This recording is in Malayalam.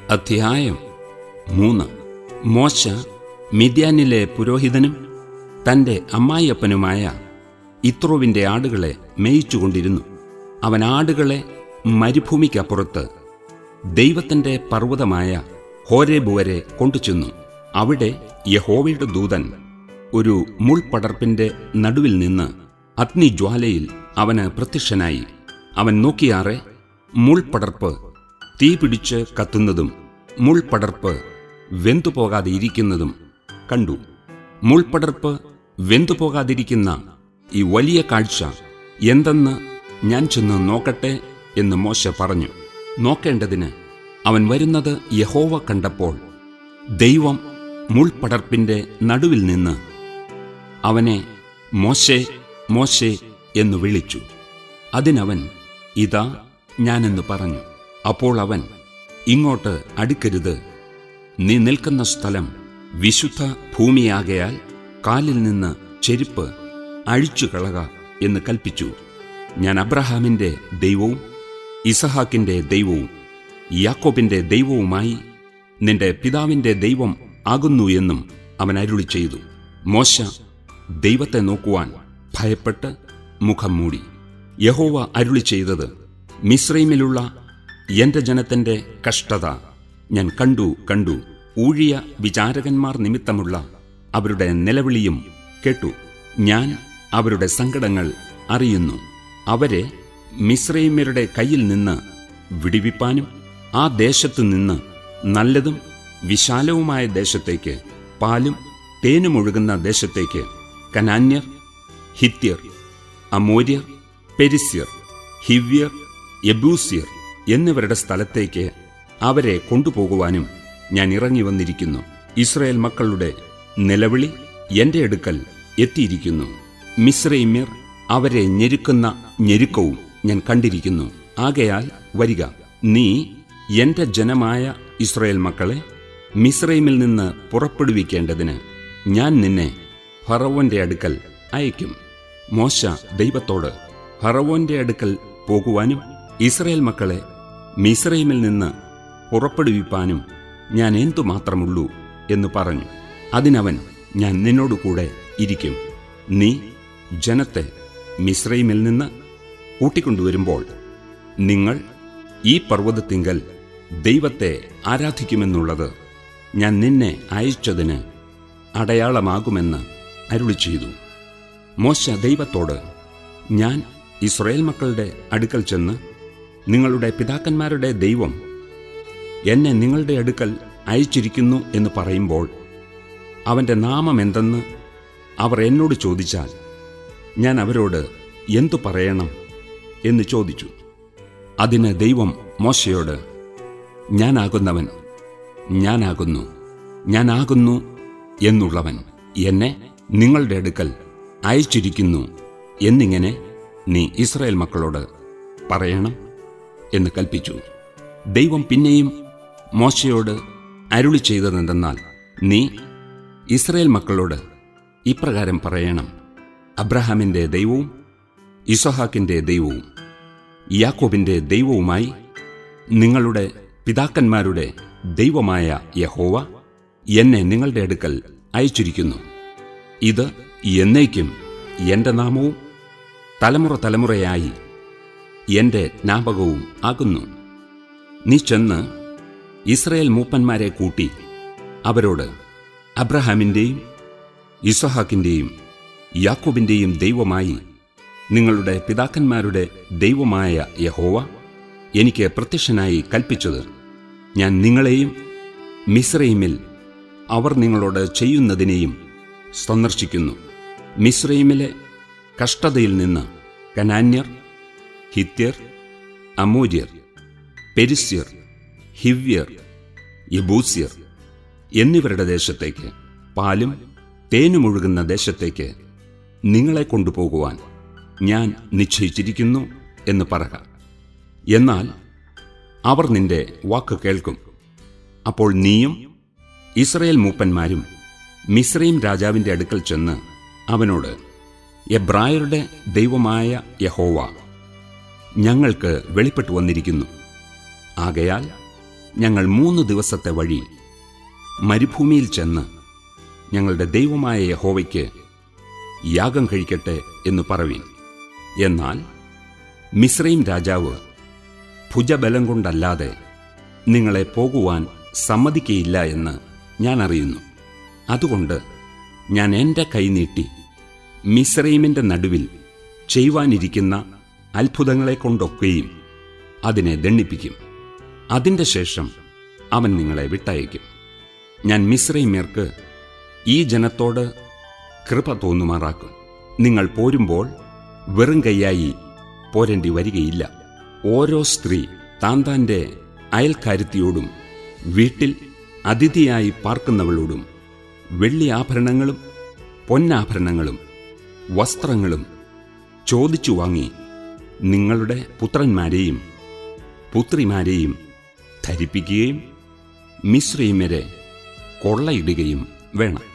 അധ്യായം മൂന്ന് മോശ മിദ്യാനിലെ പുരോഹിതനും തന്റെ അമ്മായിയപ്പനുമായ ഇത്രോവിന്റെ ആടുകളെ മേയിച്ചുകൊണ്ടിരുന്നു അവൻ ആടുകളെ മരുഭൂമിക്കപ്പുറത്ത് ദൈവത്തിന്റെ പർവ്വതമായ ഹോരേബ് വരെ കൊണ്ടുചെന്നു അവിടെ യഹോവയുടെ ദൂതൻ ഒരു മുൾപടർപ്പിന്റെ നടുവിൽ നിന്ന് അഗ്നിജ്വാലയിൽ അവന് പ്രത്യക്ഷനായി അവൻ നോക്കിയാറെ മുൾപടർപ്പ് തീ പിടിച്ച് കത്തുന്നതും മുൾപടർപ്പ് വെന്തുപോകാതെ ഇരിക്കുന്നതും കണ്ടു മുൾപടർപ്പ് വെന്തുപോകാതിരിക്കുന്ന ഈ വലിയ കാഴ്ച എന്തെന്ന് ഞാൻ ചെന്ന് നോക്കട്ടെ എന്ന് മോശ പറഞ്ഞു നോക്കേണ്ടതിന് അവൻ വരുന്നത് യഹോവ കണ്ടപ്പോൾ ദൈവം മുൾപടർപ്പിന്റെ നടുവിൽ നിന്ന് അവനെ മോശെ മോശെ എന്ന് വിളിച്ചു അതിനവൻ ഇതാ ഞാനെന്ന് പറഞ്ഞു അപ്പോൾ അവൻ ഇങ്ങോട്ട് അടുക്കരുത് നീ നിൽക്കുന്ന സ്ഥലം വിശുദ്ധ ഭൂമിയാകയാൽ കാലിൽ നിന്ന് ചെരുപ്പ് അഴിച്ചു കളക എന്ന് കൽപ്പിച്ചു ഞാൻ അബ്രഹാമിന്റെ ദൈവവും ഇസഹാക്കിന്റെ ദൈവവും യാക്കോബിന്റെ ദൈവവുമായി നിന്റെ പിതാവിന്റെ ദൈവം ആകുന്നു എന്നും അവൻ അരുളി ചെയ്തു മോശ ദൈവത്തെ നോക്കുവാൻ ഭയപ്പെട്ട് മുഖം മൂടി യഹോവ അരുളി ചെയ്തത് മിശ്രൈമിലുള്ള എന്റെ ജനത്തിന്റെ കഷ്ടത ഞാൻ കണ്ടു കണ്ടു ഊഴിയ വിചാരകന്മാർ നിമിത്തമുള്ള അവരുടെ നിലവിളിയും കേട്ടു ഞാൻ അവരുടെ സങ്കടങ്ങൾ അറിയുന്നു അവരെ മിശ്രൈമ്യരുടെ കയ്യിൽ നിന്ന് വിടിവിപ്പാനും ആ ദേശത്തു നിന്ന് നല്ലതും വിശാലവുമായ ദേശത്തേക്ക് പാലും തേനുമൊഴുകുന്ന ദേശത്തേക്ക് കനാന്യർ ഹിത്യർ അമോര്യർ പെരിസ്യർ ഹിവ്യർ യബൂസ്യർ എന്നിവരുടെ സ്ഥലത്തേക്ക് അവരെ കൊണ്ടുപോകുവാനും ഞാൻ ഇറങ്ങി വന്നിരിക്കുന്നു ഇസ്രയേൽ മക്കളുടെ നിലവിളി എന്റെ അടുക്കൽ എത്തിയിരിക്കുന്നു മിശ്രൈമ്യർ അവരെ ഞെരുക്കുന്ന ഞെരുക്കവും ഞാൻ കണ്ടിരിക്കുന്നു ആകയാൽ വരിക നീ എന്റെ ജനമായ ഇസ്രയേൽ മക്കളെ മിശ്രൈമിൽ നിന്ന് പുറപ്പെടുവിക്കേണ്ടതിന് ഞാൻ നിന്നെ ഫറവോന്റെ അടുക്കൽ അയക്കും മോശ ദൈവത്തോട് ഫറവോന്റെ അടുക്കൽ പോകുവാനും ഇസ്രയേൽ മക്കളെ മിശ്രൈമിൽ നിന്ന് പുറപ്പെടുവിപ്പാനും ഞാൻ എന്തുമാത്രമുള്ളൂ എന്ന് പറഞ്ഞു അതിനവൻ ഞാൻ നിന്നോടുകൂടെ ഇരിക്കും നീ ജനത്തെ മിശ്രൈമിൽ നിന്ന് കൂട്ടിക്കൊണ്ടുവരുമ്പോൾ നിങ്ങൾ ഈ പർവ്വതത്തിങ്കൽ ദൈവത്തെ ആരാധിക്കുമെന്നുള്ളത് ഞാൻ നിന്നെ അയച്ചതിന് അടയാളമാകുമെന്ന് അരുളി ചെയ്തു മോശ ദൈവത്തോട് ഞാൻ ഇസ്രയേൽ മക്കളുടെ അടുക്കൽ ചെന്ന് നിങ്ങളുടെ പിതാക്കന്മാരുടെ ദൈവം എന്നെ നിങ്ങളുടെ അടുക്കൽ അയച്ചിരിക്കുന്നു എന്ന് പറയുമ്പോൾ അവന്റെ നാമം എന്തെന്ന് അവർ എന്നോട് ചോദിച്ചാൽ ഞാൻ അവരോട് എന്തു പറയണം എന്ന് ചോദിച്ചു അതിന് ദൈവം മോശയോട് ഞാനാകുന്നവൻ ഞാനാകുന്നു ഞാനാകുന്നു എന്നുള്ളവൻ എന്നെ നിങ്ങളുടെ അടുക്കൽ അയച്ചിരിക്കുന്നു എന്നിങ്ങനെ നീ ഇസ്രായേൽ മക്കളോട് പറയണം എന്ന് കൽപ്പിച്ചു ദൈവം പിന്നെയും മോശയോട് അരുളി ചെയ്തതെന്തെന്നാൽ നീ ഇസ്രായേൽ മക്കളോട് ഇപ്രകാരം പറയണം അബ്രഹാമിന്റെ ദൈവവും ഇസഹാക്കിന്റെ ദൈവവും യാക്കോബിന്റെ ദൈവവുമായി നിങ്ങളുടെ പിതാക്കന്മാരുടെ ദൈവമായ യഹോവ എന്നെ നിങ്ങളുടെ അടുക്കൽ അയച്ചിരിക്കുന്നു ഇത് എന്നേക്കും എന്റെ നാമവും തലമുറ തലമുറയായി എന്റെ ജ്ഞാപകവും ആകുന്നു നീ ചെന്ന് ഇസ്രയേൽ മൂപ്പന്മാരെ കൂട്ടി അവരോട് അബ്രഹാമിൻ്റെയും ഇസഹാക്കിൻ്റെയും യാക്കോബിൻ്റെയും ദൈവമായി നിങ്ങളുടെ പിതാക്കന്മാരുടെ ദൈവമായ യഹോവ എനിക്ക് പ്രത്യക്ഷനായി കൽപ്പിച്ചത് ഞാൻ നിങ്ങളെയും മിസ്രൈമിൽ അവർ നിങ്ങളോട് ചെയ്യുന്നതിനെയും സന്ദർശിക്കുന്നു മിസ്രൈമിലെ കഷ്ടതയിൽ നിന്ന് കനാന്യർ ഹിത്യർ അമൂര്യർ പെരിസ്യർ ഹിവ്യർ യബൂസ്യർ എന്നിവരുടെ ദേശത്തേക്ക് പാലും തേനുമൊഴുകുന്ന ദേശത്തേക്ക് നിങ്ങളെ കൊണ്ടുപോകുവാൻ ഞാൻ നിശ്ചയിച്ചിരിക്കുന്നു എന്ന് പറക എന്നാൽ അവർ നിന്റെ വാക്ക് കേൾക്കും അപ്പോൾ നീയും ഇസ്രയേൽ മൂപ്പന്മാരും മിസ്രൈം രാജാവിന്റെ അടുക്കൽ ചെന്ന് അവനോട് എബ്രായരുടെ ദൈവമായ യഹോവ ഞങ്ങൾക്ക് വെളിപ്പെട്ടു വന്നിരിക്കുന്നു ആകയാൽ ഞങ്ങൾ മൂന്ന് ദിവസത്തെ വഴി മരുഭൂമിയിൽ ചെന്ന് ഞങ്ങളുടെ ദൈവമായ യഹോവയ്ക്ക് യാഗം കഴിക്കട്ടെ എന്ന് പറവീൻ എന്നാൽ മിശ്രയും രാജാവ് ഭുജബലം കൊണ്ടല്ലാതെ നിങ്ങളെ പോകുവാൻ സമ്മതിക്കയില്ല എന്ന് ഞാൻ അറിയുന്നു അതുകൊണ്ട് ഞാൻ എൻ്റെ കൈ നീട്ടി മിശ്രൈമിൻ്റെ നടുവിൽ ചെയ്യുവാനിരിക്കുന്ന അത്ഭുതങ്ങളെ കൊണ്ടൊക്കെയും അതിനെ ദണ്ണിപ്പിക്കും അതിൻ്റെ ശേഷം അവൻ നിങ്ങളെ വിട്ടയക്കും ഞാൻ മിശ്രൈമ്യർക്ക് ഈ ജനത്തോട് കൃപ തോന്നുമാറാക്കും നിങ്ങൾ പോരുമ്പോൾ വെറും കൈയായി പോരേണ്ടി വരികയില്ല ഓരോ സ്ത്രീ താൻ താൻ്റെ അയൽക്കാരുത്തിയോടും വീട്ടിൽ അതിഥിയായി പാർക്കുന്നവളോടും വെള്ളി ആഭരണങ്ങളും പൊന്നാഭരണങ്ങളും വസ്ത്രങ്ങളും ചോദിച്ചു വാങ്ങി നിങ്ങളുടെ പുത്രന്മാരെയും പുത്രിമാരെയും ധരിപ്പിക്കുകയും മിശ്രീമരെ കൊള്ളയിടുകയും വേണം